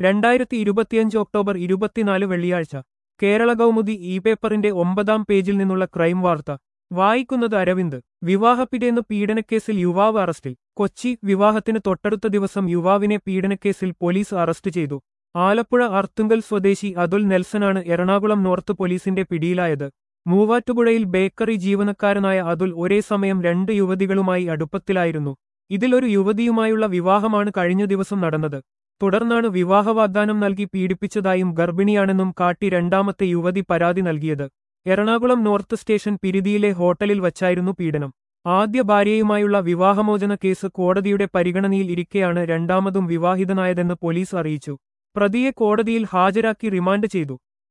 രണ്ടായിരത്തി ഇരുപത്തിയഞ്ച് ഒക്ടോബർ ഇരുപത്തിനാല് വെള്ളിയാഴ്ച കേരള കൗമുദി ഇ പേപ്പറിന്റെ ഒമ്പതാം പേജിൽ നിന്നുള്ള ക്രൈം വാർത്ത വായിക്കുന്നത് അരവിന്ദ് വിവാഹപ്പിടേന്ന് പീഡനക്കേസിൽ യുവാവ് അറസ്റ്റിൽ കൊച്ചി വിവാഹത്തിന് തൊട്ടടുത്ത ദിവസം യുവാവിനെ പീഡനക്കേസിൽ പോലീസ് അറസ്റ്റ് ചെയ്തു ആലപ്പുഴ അർത്തുങ്കൽ സ്വദേശി അതുൽ നെൽസനാണ് എറണാകുളം നോർത്ത് പോലീസിന്റെ പിടിയിലായത് മൂവാറ്റുപുഴയിൽ ബേക്കറി ജീവനക്കാരനായ അതുൽ ഒരേ സമയം രണ്ട് യുവതികളുമായി അടുപ്പത്തിലായിരുന്നു ഇതിലൊരു യുവതിയുമായുള്ള വിവാഹമാണ് കഴിഞ്ഞ ദിവസം നടന്നത് തുടർന്നാണ് വിവാഹ വാഗ്ദാനം നൽകി പീഡിപ്പിച്ചതായും ഗർഭിണിയാണെന്നും കാട്ടി രണ്ടാമത്തെ യുവതി പരാതി നൽകിയത് എറണാകുളം നോർത്ത് സ്റ്റേഷൻ പിരിതിയിലെ ഹോട്ടലിൽ വച്ചായിരുന്നു പീഡനം ആദ്യ ഭാര്യയുമായുള്ള വിവാഹമോചന കേസ് കോടതിയുടെ പരിഗണനയിൽ ഇരിക്കെയാണ് രണ്ടാമതും വിവാഹിതനായതെന്ന് പോലീസ് അറിയിച്ചു പ്രതിയെ കോടതിയിൽ ഹാജരാക്കി റിമാൻഡ് ചെയ്തു